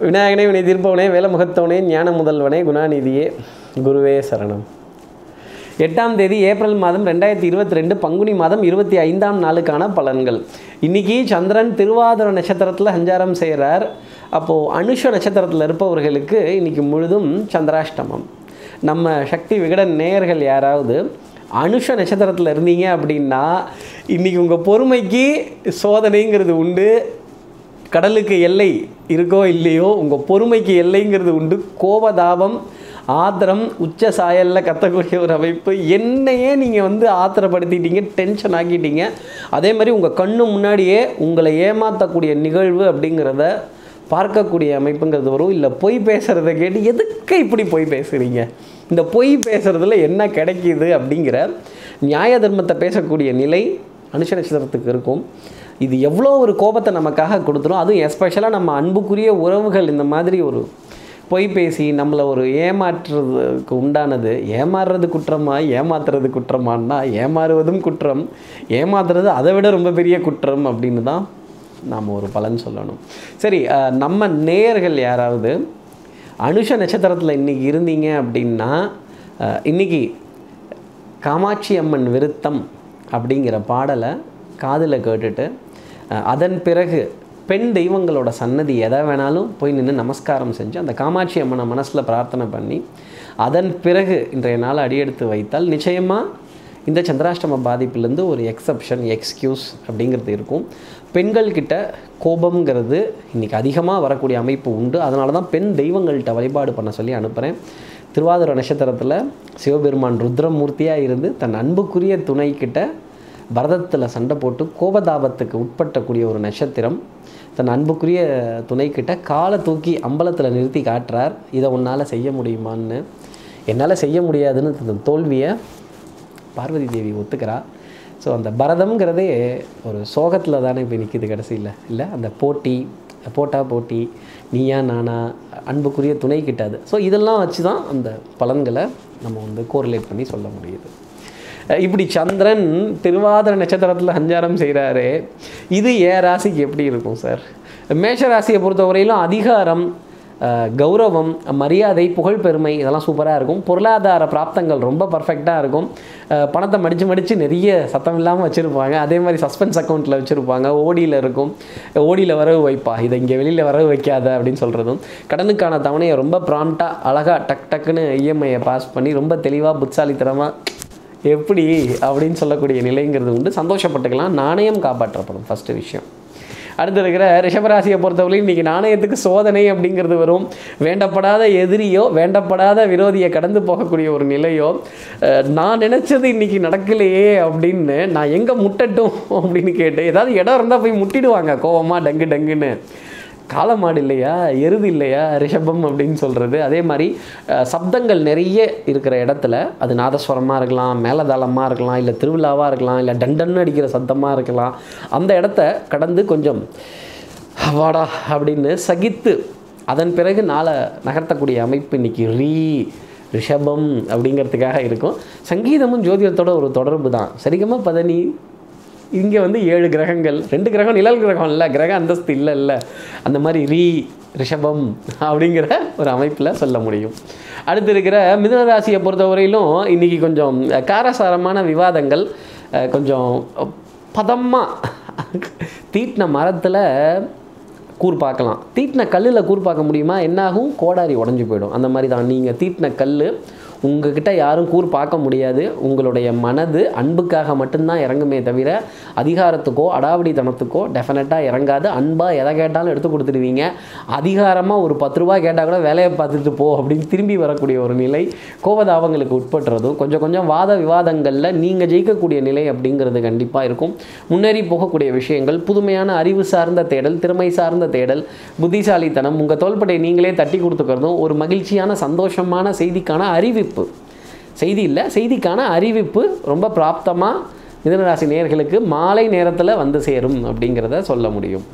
விநாயகனே வினை தீர்ப்பவனே வேலமுகத்தவனே ஞான முதல்வனே குணாநிதியே குருவே சரணம் எட்டாம் தேதி ஏப்ரல் மாதம் ரெண்டாயிரத்தி இருபத்தி ரெண்டு பங்குனி மாதம் இருபத்தி ஐந்தாம் நாளுக்கான பலன்கள் இன்னைக்கு சந்திரன் திருவாதிர நட்சத்திரத்தில் சஞ்சாரம் செய்கிறார் அப்போது அனுஷ நட்சத்திரத்தில் இருப்பவர்களுக்கு இன்னைக்கு முழுதும் சந்திராஷ்டமம் நம்ம சக்தி விகடன் நேயர்கள் யாராவது அனுஷ நட்சத்திரத்தில் இருந்தீங்க அப்படின்னா இன்னைக்கு உங்கள் பொறுமைக்கு சோதனைங்கிறது உண்டு கடலுக்கு எல்லை இருக்கோ இல்லையோ உங்கள் பொறுமைக்கு எல்லைங்கிறது உண்டு கோபதாபம் ஆத்திரம் உச்ச சாயலில் கத்தக்கூடிய ஒரு அமைப்பு என்னையே நீங்கள் வந்து ஆத்திரப்படுத்திட்டீங்க டென்ஷன் ஆக்கிட்டீங்க அதே மாதிரி உங்கள் கண்ணு முன்னாடியே உங்களை ஏமாற்றக்கூடிய நிகழ்வு அப்படிங்கிறத பார்க்கக்கூடிய அமைப்புங்கிறது வரும் இல்லை பொய் பேசுகிறத கேட்டு எதுக்கு இப்படி பொய் பேசுகிறீங்க இந்த பொய் பேசுகிறதுல என்ன கிடைக்கிது அப்படிங்கிற நியாய தர்மத்தை பேசக்கூடிய நிலை அனுஷ நட்சத்திரத்துக்கு இருக்கும் இது எவ்வளோ ஒரு கோபத்தை நமக்காக கொடுத்துரும் அதுவும் எஸ்பெஷலாக நம்ம அன்புக்குரிய உறவுகள் இந்த மாதிரி ஒரு பொய் பேசி நம்மளை ஒரு ஏமாற்றுறதுக்கு உண்டானது ஏமாறுறது குற்றமா ஏமாத்துறது குற்றமான்னா ஏமாறுவதும் குற்றம் ஏமாத்துறது அதை விட ரொம்ப பெரிய குற்றம் அப்படின்னு தான் நாம் ஒரு பலன் சொல்லணும் சரி அஹ், நம்ம நேயர்கள் யாராவது அனுஷ நட்சத்திரத்தில் இன்றைக்கி இருந்தீங்க அப்படின்னா அஹ், இன்னைக்கு காமாட்சி அம்மன் விருத்தம் அப்படிங்கிற பாடலை காதில் கேட்டுட்டு அஹ், அதன் பிறகு பெண் தெய்வங்களோட சன்னதி எதை வேணாலும் போய் நின்று நமஸ்காரம் செஞ்சு அந்த காமாட்சி அம்மனை மனசில் பிரார்த்தனை பண்ணி அதன் பிறகு இன்றைய நாள் அடியெடுத்து வைத்தால் நிச்சயமாக இந்த சந்திராஷ்டம பாதிப்புலேருந்து ஒரு எக்ஸப்ஷன் எக்ஸ்கியூஸ் அப்படிங்கிறது இருக்கும் பெண்கள் கிட்ட கோபம்ங்கிறது இன்றைக்கி அதிகமாக வரக்கூடிய அமைப்பு உண்டு அதனால தான் பெண் தெய்வங்கள்கிட்ட வழிபாடு பண்ண சொல்லி அனுப்புகிறேன் திருவாதிர நட்சத்திரத்தில் சிவபெருமான் ருத்ரமூர்த்தியாக இருந்து தன் அன்புக்குரிய துணைக்கிட்ட பரதத்தில் சண்டை போட்டு கோபதாபத்துக்கு உட்பட்டக்கூடிய ஒரு நட்சத்திரம் தன் அன்புக்குரிய துணைக்கிட்ட காலை தூக்கி அம்பலத்தில் நிறுத்தி காட்டுறார் இதை உன்னால் செய்ய முடியுமான்னு என்னால் செய்ய முடியாதுன்னு தன் தோல்வியை பார்வதி தேவி ஒத்துக்கிறா ஸோ அந்த பரதம்ங்கிறதே ஒரு சோகத்தில் தானே இப்போ நிற்கிது கடைசியில் இல்லை அந்த போட்டி போட்டா போட்டி நீயா நானா அன்புக்குரிய துணை கிட்டாது ஸோ இதெல்லாம் வச்சு தான் அந்த பலன்களை நம்ம வந்து கோரிலேட் பண்ணி சொல்ல முடியுது அஹ் இப்படி சந்திரன் திருவாதிர நட்சத்திரத்தில் சஞ்சாரம் செய்கிறாரு இது ஏ ராசிக்கு எப்படி இருக்கும் சார் மேஷ ராசியை பொறுத்தவரையிலும் அதிகாரம் அஹ், கௌரவம் மரியாதை புகழ் பெருமை இதெல்லாம் சூப்பராக இருக்கும் பொருளாதார பிராப்தங்கள் ரொம்ப பர்ஃபெக்டாக இருக்கும் அஹ், பணத்தை மடித்து மடித்து நிறைய சத்தம் இல்லாமல் வச்சுருப்பாங்க அதே மாதிரி சஸ்பென்ஸ் அக்கௌண்ட்டில் வச்சுருப்பாங்க ஓடியில் இருக்கும் ஓடியில் வரவு வைப்பா இதை இங்கே வெளியில் வரவு வைக்காத அப்படின்னு சொல்கிறதும் கடனுக்கான தவணையை ரொம்ப ப்ராம்ப்டாக அழகாக டக் டக்குன்னு இஎம்ஐயை பாஸ் பண்ணி ரொம்ப தெளிவாக புத்தாலித்தனமாக எப்படி அப்படின்னு சொல்லக்கூடிய நிலைங்கிறது உண்டு சந்தோஷப்பட்டுக்கலாம் நாணயம் காப்பாற்றப்படும் ஃபஸ்ட்டு விஷயம் அடுத்து இருக்கிற ரிஷபராசியை பொறுத்தவரை இன்றைக்கி நாணயத்துக்கு சோதனை அப்படிங்கிறது வரும் வேண்டப்படாத எதிரியோ வேண்டப்படாத விரோதியை கடந்து போகக்கூடிய ஒரு நிலையோ அஹ், நான் நினச்சது இன்றைக்கி நடக்கலையே அப்படின்னு நான் எங்கே முட்டட்டும் அப்படின்னு கேட்டு ஏதாவது இடம் இருந்தால் போய் முட்டிடுவாங்க கோவமாக டங்கு டங்குன்னு காளமாடு இல்லையா எருது இல்லையா ரிஷபம் அப்படின்னு சொல்கிறது அதே மாதிரி அஹ், சப்தங்கள் நிறைய இருக்கிற இடத்துல அது நாதஸ்வரமாக இருக்கலாம் மேலதாளமாக இருக்கலாம் இல்லை திருவிழாவாக இருக்கலாம் இல்லை டண்டன்னு அடிக்கிற சத்தமாக இருக்கலாம் அந்த இடத்த கடந்து கொஞ்சம் வாடா அப்படின்னு சகித்து அதன் பிறகு நாளை நகர்த்தக்கூடிய அமைப்பு இன்னைக்கு ரீ ரிஷபம் அப்படிங்கிறதுக்காக இருக்கும் சங்கீதமும் ஜோதிடத்தோட ஒரு தொடர்பு தான் சரிகமா பதனி இங்கே வந்து ஏழு கிரகங்கள் ரெண்டு கிரகம் நிழல் கிரகம் இல்லை கிரக அந்தஸ்து இல்லை இல்லை அந்த மாதிரி ரீ ரிஷபம் அப்படிங்கிற ஒரு அமைப்பில் சொல்ல முடியும் அடுத்து இருக்கிற மிதுன ராசியை பொறுத்தவரையிலும் இன்றைக்கி கொஞ்சம் காரசாரமான விவாதங்கள் அஹ், கொஞ்சம் பதமாக தீட்டின மரத்தில் கூர் பார்க்கலாம் தீட்டின கல்லில் கூர் பார்க்க முடியுமா என்னாகும் கோடாரி உடஞ்சி போயிடும் அந்த மாதிரி தான் நீங்கள் தீட்டின கல் உங்ககிட்ட யாரும் கூர் பார்க்க முடியாது உங்களுடைய மனது அன்புக்காக மட்டும்தான் இறங்குமே தவிர அதிகாரத்துக்கோ அடாவடித்தனத்துக்கோ டெஃபினட்டாக இறங்காது அன்பாக எதை கேட்டாலும் எடுத்து கொடுத்துடுவீங்க அதிகாரமாக ஒரு பத்து ரூபா கேட்டால் கூட வேலையை பார்த்துட்டு போ அப்படின்னு திரும்பி வரக்கூடிய ஒரு நிலை கோபதாபங்களுக்கு உட்பட்டுறதும் கொஞ்சம் கொஞ்சம் வாத விவாதங்களில் நீங்கள் ஜெயிக்கக்கூடிய நிலை அப்படிங்கிறது கண்டிப்பாக இருக்கும் முன்னேறி போகக்கூடிய விஷயங்கள் புதுமையான அறிவு சார்ந்த தேடல் திறமை சார்ந்த தேடல் புத்திசாலித்தனம் உங்கள் தோள்பட்டை நீங்களே தட்டி கொடுத்துக்கிறதும் ஒரு மகிழ்ச்சியான சந்தோஷமான செய்திக்கான அறிவிப்பு செய்தி இல்லை செய்திக்கான அறிவிப்பு ரொம்ப பிராப்தமாக மிதனராசி நேயர்களுக்கு மாலை நேரத்தில் வந்து சேரும் அப்படிங்கிறத சொல்ல முடியும்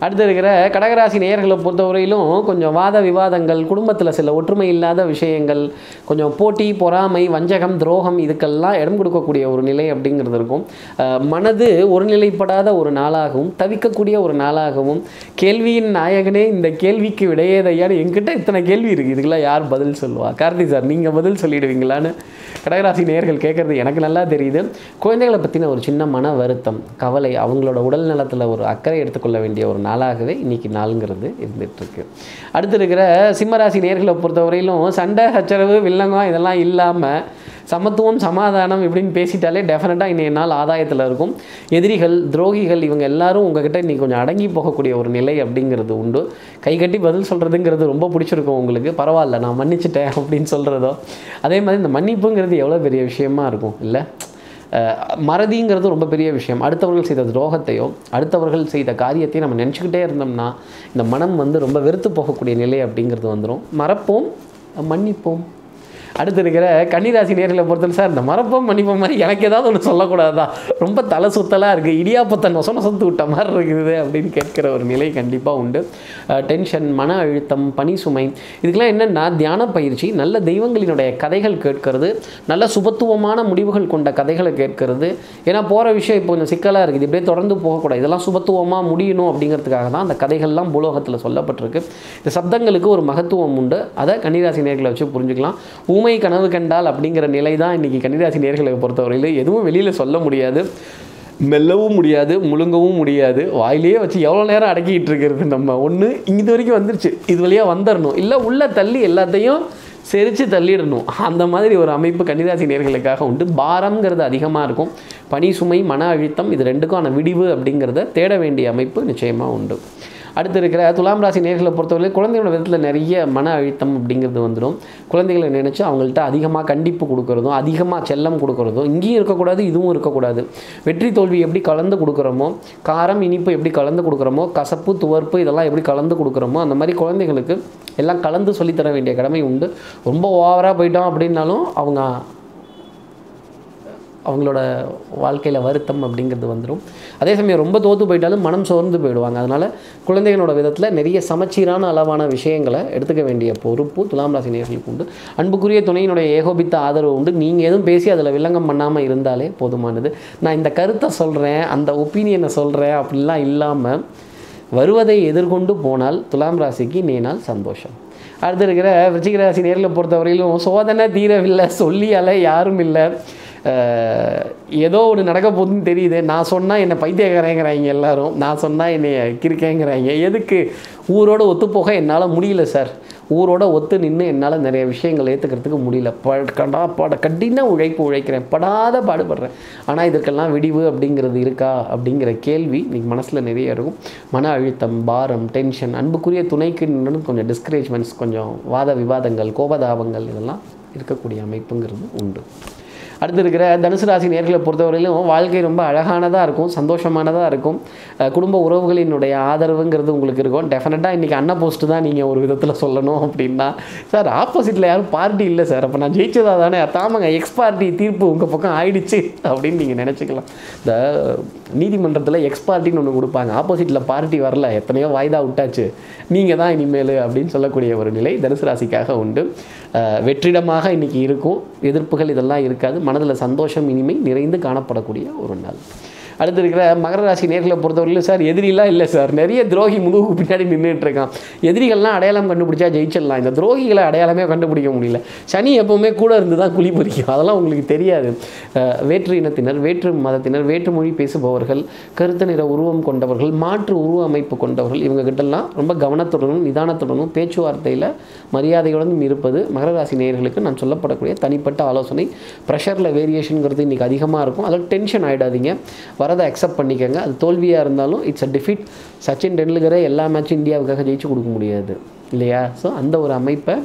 அடுத்து இருக்கிற கடகராசி நேயர்களை பொறுத்தவரையிலும் கொஞ்சம் வாத விவாதங்கள் குடும்பத்தில் சில ஒற்றுமை இல்லாத விஷயங்கள் கொஞ்சம் போட்டி பொறாமை வஞ்சகம் துரோகம் இதுக்கெல்லாம் இடம் கொடுக்கக்கூடிய ஒரு நிலை அப்படிங்கிறது இருக்கும் அஹ் மனது ஒருநிலைப்படாத ஒரு நாளாகவும் தவிக்கக்கூடிய ஒரு நாளாகவும் கேள்வியின் நாயகனே இந்த கேள்விக்கு விடையேதையான்னு என்கிட்ட இத்தனை கேள்வி இருக்குது இதுக்கெல்லாம் யார் பதில் சொல்லுவா கார்த்தி சார் நீங்கள் பதில் சொல்லிடுவீங்களான்னு கடகராசி நேயர்கள் கேட்குறது எனக்கு நல்லா தெரியுது குழந்தைகளை பற்றின ஒரு சின்ன மன வருத்தம் கவலை அவங்களோட உடல் நலத்தில் ஒரு அக்கறை எடுத்துக்கொள்ள வேண்டிய ஒரு நாளாகவே இன்னைக்கு நாளுங்கிறது இருந்துகிட்ருக்கு அடுத்து இருக்கிற சிம்மராசி நேர்களை பொறுத்தவரையிலும் சண்டை சச்சரவு வில்லங்கம் இதெல்லாம் இல்லாமல் சமத்துவம் சமாதானம் இப்படின்னு பேசிட்டாலே டெஃபினட்டாக இன்றைய நாள் ஆதாயத்தில் இருக்கும் எதிரிகள் துரோகிகள் இவங்க எல்லாரும் உங்ககிட்ட இன்னைக்கு கொஞ்சம் அடங்கி போகக்கூடிய ஒரு நிலை அப்படிங்கிறது உண்டு கை கட்டி பதில் சொல்கிறதுங்கிறது ரொம்ப பிடிச்சிருக்கும் உங்களுக்கு பரவாயில்ல நான் மன்னிச்சிட்டேன் அப்படின்னு சொல்கிறதோ அதே மாதிரி இந்த மன்னிப்புங்கிறது எவ்வளோ பெரிய விஷயமா இருக்கும் இல்லை அஹ் மறதிங்கிறது ரொம்ப பெரிய விஷயம் அடுத்தவர்கள் செய்த துரோகத்தையோ அடுத்தவர்கள் செய்த காரியத்தையும் நம்ம நினச்சிக்கிட்டே இருந்தோம்னா இந்த மனம் வந்து ரொம்ப வெறுத்து போகக்கூடிய நிலை அப்படிங்கிறது வந்துடும் மறப்போம் மன்னிப்போம் அடுத்து இருக்கிற கன்னிராசி நேர்களை பொறுத்தவரை சார் இந்த மறப்போம் மன்னிப்போம் மாதிரி எனக்கு ஏதாவது ஒன்று சொல்லக்கூடாதா ரொம்ப தலை சுத்தலாக இருக்குது இடியாப்பத்தை நொச நொசத்து விட்ட மாதிரி இருக்குது அப்படின்னு கேட்குற ஒரு நிலை கண்டிப்பாக உண்டு டென்ஷன் மன அழுத்தம் பனி சுமை இதுக்கெல்லாம் என்னென்னா தியான பயிற்சி நல்ல தெய்வங்களினுடைய கதைகள் கேட்கறது நல்ல சுபத்துவமான முடிவுகள் கொண்ட கதைகளை கேட்கறது ஏன்னா போகிற விஷயம் இப்போ கொஞ்சம் சிக்கலாக இருக்குது இப்படியே தொடர்ந்து போகக்கூடாது இதெல்லாம் சுபத்துவமாக முடியணும் அப்படிங்கிறதுக்காக தான் அந்த கதைகள்லாம் பூலோகத்தில் சொல்லப்பட்டிருக்கு இந்த சப்தங்களுக்கு ஒரு மகத்துவம் உண்டு அதை கன்னிராசி நேர்களை வச்சு புரிஞ்சுக்கலாம் ஊமை கனவு கண்டால் அப்படிங்கிற நிலை தான் இன்றைக்கி கன்னிராசி நேர்களை பொறுத்தவரையில் எதுவும் வெளியில் சொல்ல முடியாது மெல்லவும் முடியாது முழுங்கவும் முடியாது வாயிலேயே வச்சு எவ்வளோ நேரம் அடக்கிட்டு இருக்கிறது நம்ம ஒன்று இது வரைக்கும் வந்துருச்சு இது வழியாக வந்துடணும் இல்லை உள்ளே தள்ளி எல்லாத்தையும் செரித்து தள்ளிடணும் அந்த மாதிரி ஒரு அமைப்பு கன்னிராசி நேர்களுக்காக உண்டு பாரம்ங்கிறது அதிகமாக இருக்கும் பனி சுமை மன அழுத்தம் இது ரெண்டுக்கான விடிவு அப்படிங்கிறத தேட வேண்டிய அமைப்பு நிச்சயமாக உண்டு அடுத்து இருக்கிற துலாம் ராசி நேர்களை பொறுத்தவரை குழந்தைகளோட விதத்தில் நிறைய மன அழுத்தம் அப்படிங்கிறது வந்துடும் குழந்தைகளை நினச்சி அவங்கள்ட்ட அதிகமாக கண்டிப்பு கொடுக்குறதும் அதிகமாக செல்லம் கொடுக்குறதும் இங்கேயும் இருக்கக்கூடாது இதுவும் இருக்கக்கூடாது வெற்றி தோல்வி எப்படி கலந்து கொடுக்குறோமோ காரம் இனிப்பு எப்படி கலந்து கொடுக்குறோமோ கசப்பு துவர்ப்பு இதெல்லாம் எப்படி கலந்து கொடுக்குறோமோ அந்த மாதிரி குழந்தைகளுக்கு எல்லாம் கலந்து சொல்லித்தர வேண்டிய கடமை உண்டு ரொம்ப ஓவராக போயிட்டோம் அப்படின்னாலும் அவங்க அவங்களோட வாழ்க்கையில் வருத்தம் அப்படிங்கிறது வந்துடும் அதே சமயம் ரொம்ப தோற்று போயிட்டாலும் மனம் சோர்ந்து போயிடுவாங்க அதனால் குழந்தைகளோட விதத்தில் நிறைய சமச்சீரான அளவான விஷயங்களை எடுத்துக்க வேண்டிய பொறுப்பு துலாம் ராசி நேயர்களுக்கு உண்டு அன்புக்குரிய துணையினுடைய ஏகோபித்த ஆதரவு உண்டு நீங்கள் எதுவும் பேசி அதில் வில்லங்கம் பண்ணாமல் இருந்தாலே போதுமானது நான் இந்த கருத்தை சொல்கிறேன் அந்த ஒப்பீனியனை சொல்கிறேன் அப்படிலாம் இல்லாமல் வருவதை எதிர்கொண்டு போனால் துலாம் ராசிக்கு நீ நாள் சந்தோஷம் அடுத்து இருக்கிற விருச்சிக ராசி நேரில் பொறுத்தவரையிலும் சோதனை தீரவில்லை சொல்லியால யாரும் இல்லை அஹ், ஏதோ ஒன்று நடக்க போகுதுன்னு தெரியுது நான் சொன்னால் என்னை பைத்தியக்காரங்கிறாங்க எல்லாரும் நான் சொன்னால் என்னை கிறுக்கேங்கிறாங்க எதுக்கு ஊரோட ஒத்துப்போக என்னால் முடியல சார் ஊரோட ஒத்து நின்று என்னால் நிறைய விஷயங்கள் ஏற்றுக்கிறதுக்கு முடியல படா பட கடின உழைப்பு உழைக்கிறேன் படாத பாடுபடுறேன் ஆனால் இதற்கெல்லாம் விடிவு அப்படிங்கிறது இருக்கா அப்படிங்கிற கேள்வி இன்னைக்கு மனசில் நிறைய இருக்கும் மன அழுத்தம் பாரம் டென்ஷன் அன்புக்குரிய துணைக்கு நின்னு கொஞ்சம் டிஸ்கரேஜ்மெண்ட்ஸ் கொஞ்சம் வாத விவாதங்கள் கோபதாபங்கள் இதெல்லாம் இருக்கக்கூடிய அமைப்புங்கிறது உண்டு அடுத்து இருக்கிற தனுசு ராசி நேர்களை பொறுத்தவரையிலும் வாழ்க்கை ரொம்ப அழகானதாக இருக்கும் சந்தோஷமானதாக இருக்கும் அஹ் குடும்ப உறவுகளினுடைய ஆதரவுங்கிறது உங்களுக்கு இருக்கும் டெஃபினட்டாக இன்றைக்கி அண்ணா போஸ்ட்டு தான் நீங்கள் ஒரு விதத்தில் சொல்லணும் அப்படின்னா சார் ஆப்போசிட்டில் யாரும் பார்ட்டி இல்லை சார் அப்போ நான் ஜெயிச்சதா தானே தாமங்க எக்ஸ் பார்ட்டி தீர்ப்பு உங்கள் பக்கம் ஆயிடுச்சு அப்படின்னு நீங்கள் நினச்சிக்கலாம் இந்த நீதிமன்றத்தில் எக்ஸ் பார்ட்டின்னு ஒன்று கொடுப்பாங்க ஆப்போசிட்டில் பார்ட்டி வரல எத்தனையோ வாய்தா விட்டாச்சு நீங்கள் தான் இனிமேல் அப்படின்னு சொல்லக்கூடிய ஒரு நிலை தனுசு ராசிக்காக உண்டு அஹ் வெற்றிடமாக இன்னைக்கு இருக்கும் எதிர்ப்புகள் இதெல்லாம் இருக்காது மனதில் சந்தோஷம் இனிமை நிறைந்து காணப்படக்கூடிய ஒரு நாள் அடுத்து இருக்கிற மகர ராசி நேர்களை பொறுத்தவரையிலும் சார் எதிரிலாம் இல்லை சார் நிறைய துரோகி முதுகு பின்னாடி நின்றுட்டு இருக்கான் எதிரிகள்லாம் அடையாளம் கண்டுபிடிச்சா ஜெயிச்சிடலாம் இந்த துரோகிகளை அடையாளமே கண்டுபிடிக்க முடியல சனி எப்பவுமே கூட இருந்து தான் குழி பறிக்கும் அதெல்லாம் உங்களுக்கு தெரியாது அஹ் வேற்று இனத்தினர் வேற்று மதத்தினர் வேற்று மொழி பேசுபவர்கள் கருத்து நிற உருவம் கொண்டவர்கள் மாற்று உருவ அமைப்பு கொண்டவர்கள் இவங்க கிட்டலாம் ரொம்ப கவனத்துடனும் நிதானத்துடனும் பேச்சுவார்த்தையில் மரியாதையுடனும் இருப்பது மகர ராசி நேயர்களுக்கு நான் சொல்லப்படக்கூடிய தனிப்பட்ட ஆலோசனை ப்ரெஷரில் வேரியேஷனுங்கிறது இன்றைக்கி அதிகமாக இருக்கும் அதில் டென்ஷன் ஆகிடாதீங்க வரதை அக்செப்ட் பண்ணிக்கோங்க அது தோல்வியாக இருந்தாலும் இட்ஸ் அ டிஃபிட் சச்சின் டெண்டுல்கரை எல்லா மேட்சும் இந்தியாவுக்காக ஜெயிச்சு கொடுக்க முடியாது இல்லையா ஸோ அந்த ஒரு அமைப்பை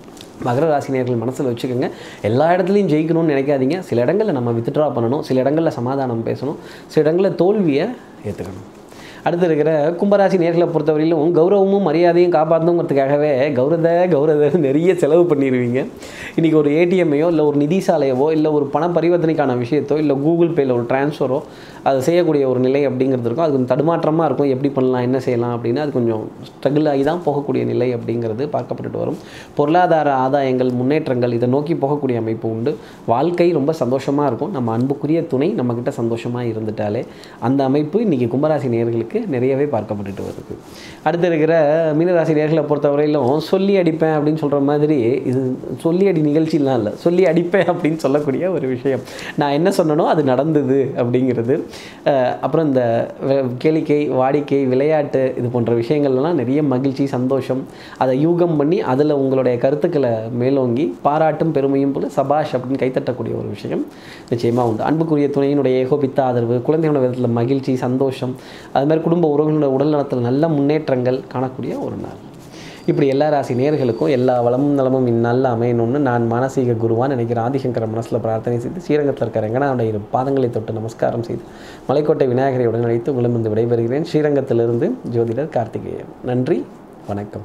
மகர ராசினியர்கள் மனசில் வச்சுக்கோங்க எல்லா இடத்துலையும் ஜெயிக்கணும்னு நினைக்காதீங்க சில இடங்களில் நம்ம வித்ட்ரா பண்ணணும் சில இடங்களில் சமாதானம் பேசணும் சில இடங்களில் தோல்வியை ஏற்றுக்கணும் அடுத்து இருக்கிற கும்பராசி நேர்களை பொறுத்தவரையிலும் கௌரவமும் மரியாதையும் காப்பாற்றணுங்கிறதுக்காகவே கௌரத கௌரத நிறைய செலவு பண்ணிடுவீங்க இன்றைக்கி ஒரு ஏடிஎம்மையோ இல்லை ஒரு நிதி சாலையவோ இல்லை ஒரு பண பரிவர்த்தனைக்கான விஷயத்தோ இல்லை கூகுள் பேயில் ஒரு ட்ரான்ஸ்ஃபரோ அதை செய்யக்கூடிய ஒரு நிலை அப்படிங்கிறது இருக்கும் அது கொஞ்சம் தடுமாற்றமாக இருக்கும் எப்படி பண்ணலாம் என்ன செய்யலாம் அப்படின்னு அது கொஞ்சம் ஸ்ட்ரகிள் ஆகி தான் போகக்கூடிய நிலை அப்படிங்கிறது பார்க்கப்பட்டுட்டு வரும் பொருளாதார ஆதாயங்கள் முன்னேற்றங்கள் இதை நோக்கி போகக்கூடிய அமைப்பு உண்டு வாழ்க்கை ரொம்ப சந்தோஷமாக இருக்கும் நம்ம அன்புக்குரிய துணை நம்மக்கிட்ட சந்தோஷமாக இருந்துட்டாலே அந்த அமைப்பு இன்றைக்கி கும்பராசி நேயர்களுக்கு நிறையவே பார்க்கப்பட்டுட்டு வருது அடுத்து இருக்கிற மீனராசி நேர்களை பொறுத்தவரையிலும் சொல்லி அடிப்பேன் அப்படின்னு சொல்கிற மாதிரி இது சொல்லி அடி நிகழ்ச்சிலாம் இல்லை சொல்லி அடிப்பேன் அப்படின்னு சொல்லக்கூடிய ஒரு விஷயம் நான் என்ன சொன்னனோ அது நடந்தது அப்படிங்கிறது அஹ் அப்புறம் இந்த வெ- கேளிக்கை வாடிக்கை விளையாட்டு இது போன்ற விஷயங்கள்லாம் நிறைய மகிழ்ச்சி சந்தோஷம் அதை யூகம் பண்ணி அதில் உங்களுடைய கருத்துக்களை மேலோங்கி பாராட்டும் பெருமையும் போல சபாஷ் அப்படின்னு கைத்தட்டக்கூடிய ஒரு விஷயம் நிச்சயமாக உண்டு அன்புக்குரிய துணையினுடைய ஏகோபித்த ஆதரவு குழந்தையோட விதத்தில் மகிழ்ச்சி சந்தோஷம் அது மாதிரி குடும்ப உறவுகளோட உடல் நலத்தில் நல்ல முன்னேற்றங்கள் காணக்கூடிய ஒரு நாள் இப்படி எல்லா ராசி நேர்களுக்கும் எல்லா வளமும் நலமும் இந்நாளில் அமையணும்னு நான் மானசீக குருவான் நினைக்கிற ஆதிசங்கர மனசில் பிரார்த்தனை செய்து ஸ்ரீரங்கத்தில் இருக்கிற ரங்கனாவுடைய இரு பாதங்களை தொட்டு நமஸ்காரம் செய்து மலைக்கோட்டை விநாயகரை உடன் அழைத்து உங்களிடமிருந்து விடைபெறுகிறேன் ஸ்ரீரங்கத்திலிருந்து ஜோதிடர் கார்த்திகேயன் நன்றி வணக்கம்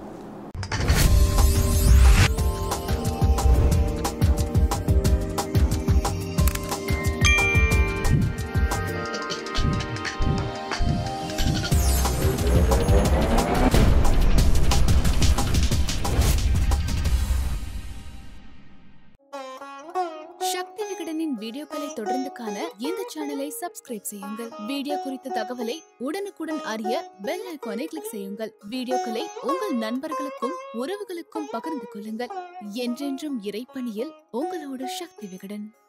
சக்தி விகடனின் வீடியோக்களை தொடர்ந்து காண இந்த சேனலை சப்ஸ்கிரைப் செய்யுங்கள் வீடியோ குறித்த தகவலை உடனுக்குடன் அறிய பெல் ஐகானை கிளிக் செய்யுங்கள் வீடியோக்களை உங்கள் நண்பர்களுக்கும் உறவுகளுக்கும் பகிர்ந்து கொள்ளுங்கள் என்றென்றும் இறைப்பணியில் உங்களோட சக்தி விகடன்